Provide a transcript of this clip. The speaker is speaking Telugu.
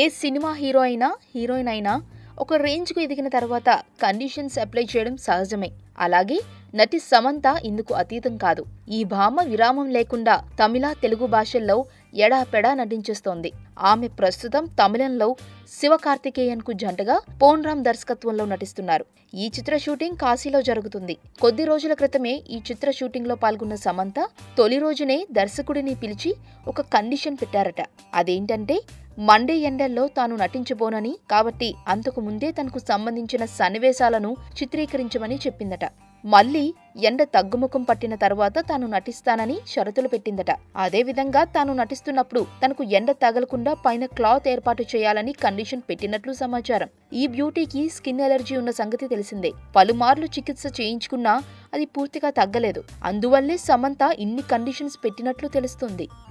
సినిమా హీరో అయినా హీరోయిన్ అయినా ఒక రేంజ్కు ఎదిగిన తర్వాత కండిషన్స్ అప్లై చేయడం సహజమే అలాగే నటి సమంత ఇందుకు అతీతం కాదు ఈ భామ విరామం లేకుండా తమిళ తెలుగు భాషల్లో ఎడాపెడా నటించేస్తోంది ఆమె ప్రస్తుతం తమిళంలో శివకార్తికేయన్ కు జంటగా పోన్రామ్ దర్శకత్వంలో నటిస్తున్నారు ఈ చిత్ర షూటింగ్ కాశీలో జరుగుతుంది కొద్ది రోజుల క్రితమే ఈ చిత్ర షూటింగ్ లో పాల్గొన్న సమంత తొలి రోజునే దర్శకుడిని పిలిచి ఒక కండిషన్ పెట్టారట అదేంటంటే మండే ఎండల్లో తాను నటించబోనని కాబట్టి అంతకు ముందే తనకు సంబంధించిన సన్నివేశాలను చిత్రీకరించమని చెప్పిందట మళ్ళీ ఎండ తగ్గుముఖం పట్టిన తరువాత తాను నటిస్తానని షరతులు పెట్టిందట అదేవిధంగా తాను నటిస్తున్నప్పుడు తనకు ఎండ తగలకుండా పైన క్లాత్ ఏర్పాటు చేయాలని కండిషన్ పెట్టినట్లు సమాచారం ఈ బ్యూటీకి స్కిన్ ఎలర్జీ ఉన్న సంగతి తెలిసిందే పలుమార్లు చికిత్స చేయించుకున్నా అది పూర్తిగా తగ్గలేదు అందువల్లే సమంత ఇన్ని కండిషన్స్ పెట్టినట్లు తెలుస్తుంది